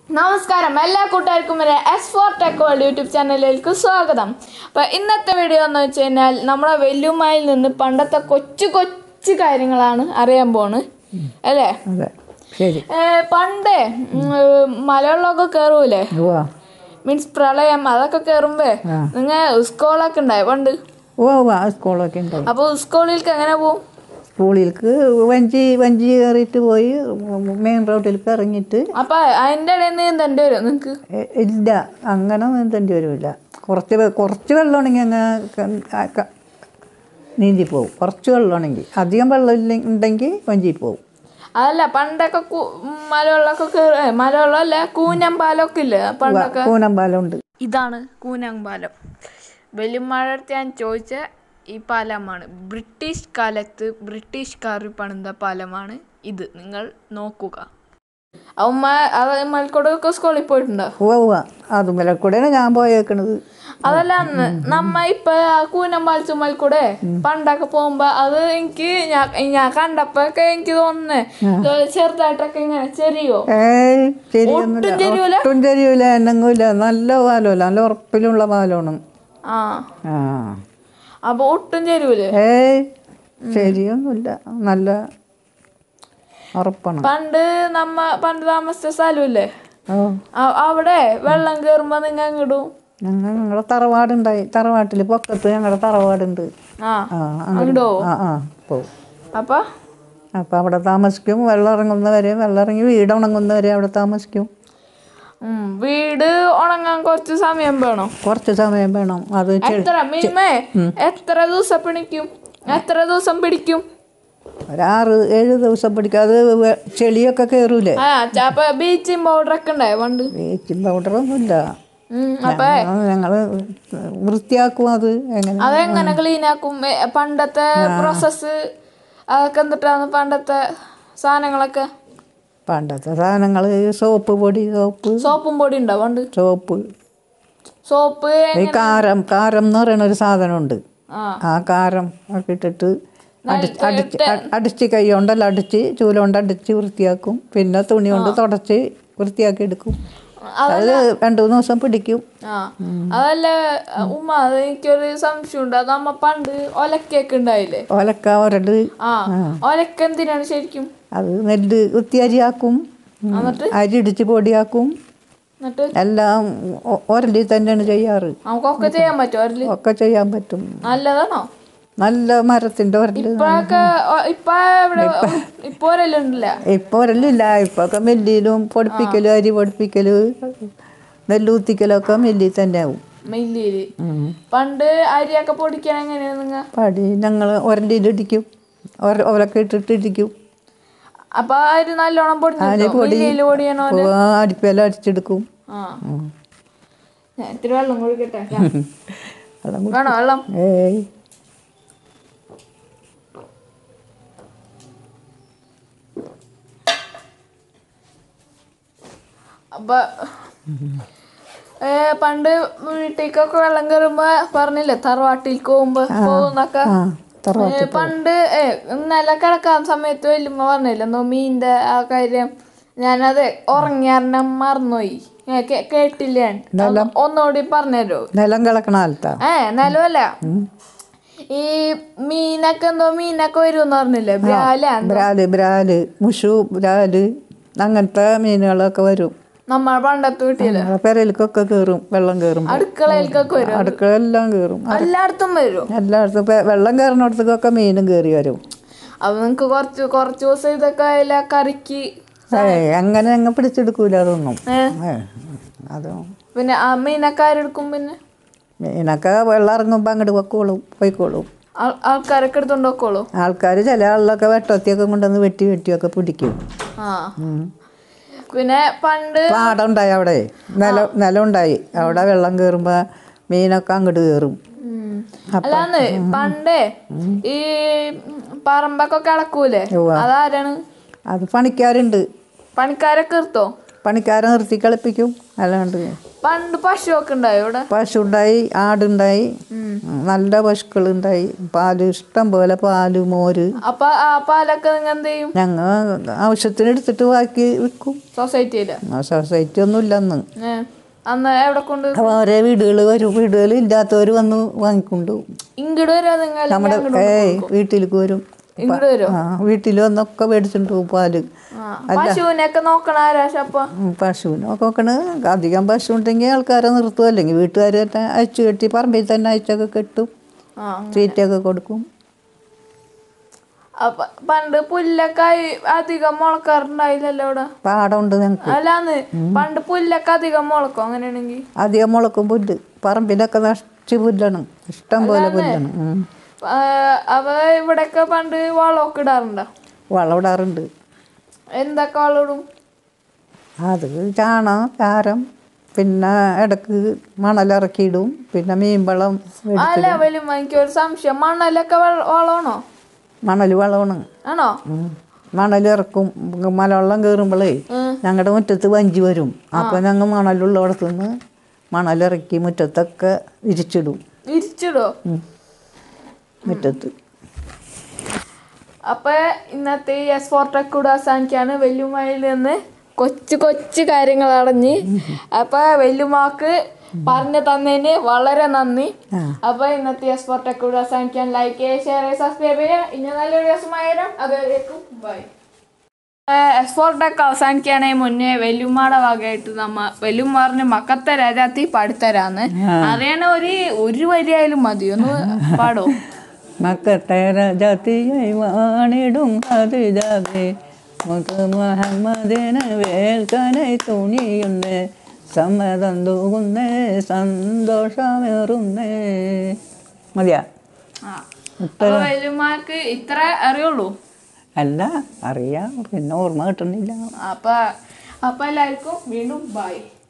നമസ്കാരം എല്ലാ കൂട്ടുകാർക്കും വരെ S four tech world YouTube ചാനലിലേക്ക് സ്വാഗതം അപ്പോൾ ഇന്നത്തെ വീഡിയോ എന്ന് വെച്ച് കഴിഞ്ഞാൽ നമ്മുടെ വെല്ലുമായിൽ നിന്ന് പണ്ടത്തെ കൊച്ചു കൊച്ചു കാര്യങ്ങളാണ് അറിയാൻ പോണ് അല്ലേ അതെ ശരി ഏ, പണ്ടേ ഉം, മലവെള്ളമൊക്കെ കയറൂലേ ഉവ്വ മീൻസ് പ്രളയം അതൊക്കെ കയറുമ്പേ ആ. നിങ്ങൾ സ്കൂളൊക്കെ ഉണ്ടായി പണ്ട് ഉവ്വ ഉവ്വ സ്കൂളൊക്കെ ഉണ്ടാവും അപ്പോൾ സ്കൂളിലേക്ക് എങ്ങനെ പോവും സ്കൂളിലേക്ക് വഞ്ചി വഞ്ചി കയറിയിട്ട് പോയി മെയിൻ റോഡിലേക്ക് ഇറങ്ങിയിട്ട് അപ്പൊ അതിന്റെ ഇടയിൽ നീന്തേണ്ടി വരും നിങ്ങക്ക് എ- ഇല്ല അങ്ങനെ നീന്തേണ്ടി വരില്ല കുറച്ച് വെ- കുറച്ച് വെള്ളമാണെങ്കിൽ അങ്ങ് ക- ആ ക- നീന്തി പോവും കുറച്ച് വെള്ളമാണെങ്കിൽ അധികം വെള്ളം ഇല്ല ഉണ്ടെങ്കിൽ വഞ്ചി പോവും അതല്ല പണ്ടൊക്കെ കു- മലവെള്ളമൊക്കെ കയറി ഏ, മലവെള്ളം അല്ല കൂനം പാലമൊക്കെ ഇല്ലേ പണ്ടൊക്കെ കൂനമ്പാലം ഉണ്ട് ഇതാണ് കൂനാങ് പാലം വെല്ലുമഴ ഞാൻ ചോദിച്ച ഈ പാലമാണ് ബ്രിട്ടീഷ് കാലത്ത് ബ്രിട്ടീഷുകാർ പണിത പാലമാണ് ഇത് നിങ്ങൾ നോക്കുക അവന്മാ അത് മലക്കോടൊക്കെ സ്കൂളിൽ പോയിട്ടുണ്ടോ ഉവ്വ ഉവ്വ അതുമല്ല കൂടെയാണ് ഞാൻ പോയേക്കണത് അതല്ല അന്ന് നമ്മ ഇപ്പൊ കൂനം പാലിച്ചു മലക്കൂടെ പണ്ടൊക്കെ പോകുമ്പോ അത് എനിക്ക് ഞാൻ ഞാൻ കണ്ടപ്പോഴൊക്കെ എനിക്ക് തോന്നുന്നേ ഇതുപോലെ ചെറുതായിട്ടൊക്കെ ഇങ്ങനെ ചെറിയോ ഏയ് ശരിയൊന്നുമില്ല ഒട്ടും ചെരിയൂല? ഒട്ടും ചെരിയൂല എന്നെങ്കില്ല നല്ല പാലമല്ല നല്ല ഉറപ്പിലുള്ള പാലമാണ് ആ ആ അപ്പൊ ഒട്ടും ചെരുവില് ഏയ് ശരിയൊന്നുമില്ല നല്ല ഉറപ്പാണ് പണ്ട് നമ്മ പണ്ട് താമസിച്ച സ്ഥലമില്ലേ ഓ അ- അവിടെ വെള്ളം കയറുമ്പോ നിങ്ങ അങ്ങിടും ഞങ്ങൾ ഞങ്ങളുടെ തറവാടുണ്ടായി തറവാട്ടിൽ പൊക്കത്ത് ഞങ്ങളുടെ തറവാടുണ്ട് ആ ആ അങ്ങിടോ ആ ആ പോവും അപ്പൊ അപ്പം അവിടെ താമസിക്കും വെള്ളം ഇറങ്ങുന്നവരെ വെള്ളം ഇറങ്ങി വീട് ഉണങ്ങുന്നവരെ അവിടെ താമസിക്കും ഉം, വീട് ഉണങ്ങാൻ കുറച്ച് സമയം വേണം കുറച്ച് സമയം വേണം അത് ചെ- എത്ര മിനിമേ എത്ര ദിവസം പിടിക്കും എത്ര ദിവസം പിടിക്കും ഒരാറ് ഏഴ് ദിവസം പിടിക്കും അത് വെ- ചെളിയൊക്കെ കയറൂലേ ആ ച- അപ്പൊ ബ്ലീച്ചിങ് പൗഡർ ഒക്കെ ഉണ്ടായോ പണ്ട് വേച്ചിങ് പൗഡറൊന്നുമില്ല ഉം, അപ്പൊ ഞങ്ങൾ വൃത്തിയാക്കും അത് എങ്ങനെ അതെങ്ങനെ ക്ലീൻ ആക്കും ഏ, പണ്ടത്തെ പ്രോസസ്സ് അതൊക്കെ എന്തിട്ടാണ് പണ്ടത്തെ സാധനങ്ങളൊക്കെ പണ്ടത്തെ സാധനങ്ങൾ സോപ്പ് പൊടി സോപ്പ് സോപ്പും പൊടി ഉണ്ടോ പണ്ട് സോപ്പ് സോപ്പ് ഈ കാരം കാരം എന്ന് പറയുന്ന ഒരു സാധനമുണ്ട് ആ ആ കാരം ഒക്കെ ഇട്ടിട്ട് അടിച്ച് അടിച്ച് അടിച്ച് കൈ കൊണ്ടല്ല അടിച്ച് ചൂല കൊണ്ട് അടിച്ച് വൃത്തിയാക്കും പിന്നെ തുണി കൊണ്ട് തുടച്ച് വൃത്തിയാക്കി എടുക്കും അത് രണ്ടു മൂന്ന് ദിവസം പിടിക്കും ആ അതല്ല ഉമ്മ അത് എനിക്കൊരു സംശയമുണ്ട് അത് നമ്മ പണ്ട് ഒലക്കൊക്കെ ഉണ്ടായില്ലേ ഒലക്ക ഒരട് ആ ഒലക്ക എന്തിനാണ് ശരിക്കും അത് നെല്ല് കുത്തിയരിയാക്കും ഉം. എന്നിട്ട് അരി ഇടിച്ച് പൊടിയാക്കും എന്നിട്ട് എല്ലാം ഒ- ഒരലിൽ തന്നെയാണ് ചെയ്യാറ് നമുക്കൊക്കെ ചെയ്യാൻ പറ്റുമോ അവരില് ഒക്കെ ചെയ്യാൻ പറ്റും നല്ലതാണോ നല്ല മരത്തിൻ്റെ ഒരല് ഇപ്പൊഴൊക്കെ ഒ- ഇപ്പൊ ഇവിടെ ഇപ്പൊ ഒരല്ലുണ്ടല്ല ഇപ്പോൾ ഒരലില്ല ഇപ്പോൾ ഒക്കെ മെല്ലിയിലും പൊടിപ്പിക്കലും അരി പൊടിപ്പിക്കലും നെല്ലൂത്തിക്കലൊക്കെ മെല്ലിൽ തന്നെ ആവും മില്ലിയില് പണ്ട് അരിയൊക്കെ പൊടിക്കാൻ എങ്ങനെയാ നിങ്ങ പടി ഞങ്ങൾ ഒരലിലിടിക്കും ഒര ഒലക്കെ ഇട്ടിട്ട് ഇടിക്കും അപ്പൊ അരി നല്ലോണം പൊടിഞ്ഞോ മില്ലിയില് പൊടിയണോ അടിപ്പെല്ലാം അടിച്ചെടുക്കും ആ ഞാൻ ഇത്തിരി വെള്ളം കുടിക്കട്ടെ വെള്ളം കുടി- വേണോ വെള്ളം ഏയ് അപ്പൊ ഏ പണ്ട് വീട്ടിലേക്കൊക്കെ വെള്ളം കയറുമ്പോ പറഞ്ഞില്ലേ തറവാട്ടിലേക്ക് പോകുമ്പോ പോകുന്നൊക്കെ ആ തറവാ ഏ, പണ്ട് ഏ നില കിടക്കാൻ സമയത്ത് വല്യമ്മ പറഞ്ഞില്ല എന്തോ മീൻ്റെ ആ കാര്യം ഞാനത് ഉറങ്ങിയാരണം മറന്നുപോയി ഏ, കേ- കേട്ടില്ല ഞാൻ. ഒന്ന് ഒന്നുകൂടി പറഞ്ഞുതരോ നിലം കിളക്കണ കാലത്താ ഏ നിലവല്ല ഈ മീനൊക്കെ എന്തോ മീനൊക്കെ വരുമെന്ന് പറഞ്ഞില്ലേ ബ്രാല ബ്രാല് ബ്രാല് മുഷു ബ്രാല് അങ്ങനത്തെ മീനുകളൊക്കെ വരും നമ്മളെ പണ്ടത്തെ വീട്ടില് നമ്മളെ പെരയിലേക്കൊക്കെ കയറും വെള്ളം കയറും അടുക്കളയിലേക്കൊക്കെ വരും അടുക്കള എല്ലാം കയറും എല്ലായിടത്തും വരും എല്ലായിടത്തും ഇപ്പൊ വെള്ളം കയറുന്നിടത്തേക്കൊക്കെ മീനും കയറി വരും അപ്പൊ നിങ്ങക്ക് കുറച്ച് കുറച്ച് ദിവസം ഇതൊക്കെ അതിലെ കറിക്ക് ഏയ് അങ്ങനെ അങ്ങ് പിടിച്ചെടുക്കൂല അതൊന്നും ഏ ഏ, അത് പിന്നെ ആ മീനൊക്കെ ആരെടുക്കും പിന്നെ മീനൊക്കെ വെള്ളം ഇറങ്ങുമ്പോൾ അങ്ങോട്ട് വെക്കോളും പോയിക്കോളും ആൾ- ആൾക്കാരൊക്കെ എടുത്തോണ്ട് വെക്കോളൂ ആൾക്കാർ ചില ആളിലൊക്കെ വെട്ടത്തിയൊക്കെ കൊണ്ടുവന്ന് വെട്ടി വെട്ടിയൊക്കെ പിടിക്കും ആ പിന്നെ പണ്ട് പാടം ഉണ്ടായി അവിടെ നില നിലം ഉണ്ടായി അവിടെ വെള്ളം കയറുമ്പോൾ മീനൊക്കെ അങ്ങോട്ട് കയറും ഉം, അല്ലാന്ന് പണ്ടേ ഈ പറമ്പൊക്കെ കിളക്കൂലേ ഉവ്വ. അതാരാണ് അത് പണിക്കാരുണ്ട് പണിക്കാരൊക്കെ എടുത്തോ പണിക്കാരെ നിർത്തി കളിപ്പിക്കും അല്ലാണ്ട് പണ്ട് പശുവൊക്കെ ഉണ്ടായോ ഇവിടെ പശു ഉണ്ടായി ആടുണ്ടായി നല്ല പശുക്കളുണ്ടായി പാല് ഇഷ്ടം പോലെ പാല് മോര് അപ്പൊ ആ പാലൊക്കെ നിങ്ങൾ എന്ത് ചെയ്യും ഞങ്ങൾ ആവശ്യത്തിന് എടുത്തിട്ട് ബാക്കി വിൽക്കും സൊസൈറ്റിയില് ആ സൊസൈറ്റി ഒന്നും ഇല്ല അന്ന് ഏ. അന്ന് എവിടെ കൊണ്ട് അപ്പോൾ ഓരോ വീടുകൾ വരും വീടുകൾ ഇല്ലാത്തവർ വന്ന് വാങ്ങിക്കൊണ്ടു ഇങ്ങോട്ട് വരുമോ നിങ്ങൾ നമ്മുടെ ഏയ് വീട്ടിലേക്ക് വരും ഇങ്ങോട്ട് വരുമോ ആ വീട്ടിൽ വന്നൊക്കെ മേടിച്ചിട്ട് പോകും പാല് ആ പശുവിനെയൊക്കെ നോക്കണ ആരാശ അപ്പൊ ഉം, പശുവിനൊക്കെ നോക്കണ് അധികം പശു ഉണ്ടെങ്കിൽ ആൾക്കാരെ നിർത്തും അല്ലെങ്കിൽ വീട്ടുകാർ തന്നെ അയച്ചു കെട്ടി പറമ്പിൽ തന്നെ അയച്ചൊക്കെ കെട്ടും ആ തീറ്റയൊക്കെ കൊടുക്കും അപ്പൊ പണ്ട് പുല്ലൊക്കെ ആയി- അധികം മുളക്കാറുണ്ടായില്ലല്ലോ ഇവിടെ പാടമുണ്ട് ഞങ്ങൾക്ക് അല്ലാന്ന് പണ്ട് പുല്ലൊക്കെ അധികം മുളക്കും അങ്ങനെയാണെങ്കിൽ അധികം മുളക്കും പുല്ല് പറമ്പിലൊക്കെ നശിച്ച് പുല്ലാണ് ഇഷ്ടം പോലെ പുല്ലാണ് ഉം. അവ ഇവിടെയൊക്കെ പണ്ട് വളമൊക്കെ ഇടാറുണ്ടോ വളം ഇടാറുണ്ട് എന്തൊക്കെ വളം ഇടും അത് ചാണം ചാരം പിന്നെ ഇടക്ക് മണലിറക്കിയിടും പിന്നെ മീൻവളം അല്ല വലിയ എനിക്ക് ഒരു സംശയം മണ്ണലൊക്കെ വെ- വളമാണോ മണൽ വളമാണ് ആണോ ഉം. മണലിറക്കും മലവെള്ളം കയറുമ്പോഴേ ഞങ്ങളുടെ മുറ്റത്ത് വഞ്ചി വരും അപ്പോൾ ഞങ്ങൾ മണലുള്ളിടത്തു നിന്ന് മണലിറക്കി മുറ്റത്തൊക്കെ വിരിച്ചിടും വിരിച്ചിടോ ഉം. മുറ്റത്ത് അപ്പൊ ഇന്നത്തെ ഈ എസ് ഫോർ ടെക് കൂടെ അവസാനിക്കാണ് വെല്ലുമയിൽ നിന്ന് കൊച്ചു കൊച്ചു കാര്യങ്ങൾ അടഞ്ഞ് അപ്പൊ വെല്ലുമാക്ക് പറഞ്ഞു തന്നതിന് വളരെ നന്ദി ആ. അപ്പൊ ഇന്നത്തെ എസ് ഫോർ ടെക് കൂടെ അവസാനിക്കാൻ ലൈക്ക് ചെയ്യുക ഷെയർ ചെയ്യുക സബ്സ്ക്രൈബ് ചെയ്യുക ഇനി നല്ലൊരു ദിവസമായാലും അതുവരേക്കും ബൈ എസ് ഫോർ ടെക് അവസാനിക്കുകയാണെങ്കിൽ മുന്നേ വെല്ലുമാടെ വകയായിട്ട് നമ്മ വെല്ലുമാറിന് മക്കത്തെ രാജാത്തി പാടിത്തരാന്ന് അറിയണ ഒരു ഒരു വരിയായാലും മതി ഒന്ന് പാടോ മക്കത്തെ രാജാത്തിയായി വാണിടും അത് ജാതെ മുത്ത് മുഹമ്മദിനെ വേൽക്കാനായി തുണിയുന്നേ സമ്മതം തൂകുന്നേ സന്തോഷമേറുന്നേ മതിയാ ആ അപ്പൊ വെല്ലുമാർക്ക് ഇത്ര അറിയുള്ളൂ അല്ല അറിയാം പിന്നെ ഓർമ്മ കിട്ടുന്നില്ല അപ്പൊ അപ്പൊ എല്ലാവർക്കും വീണ്ടും ബൈ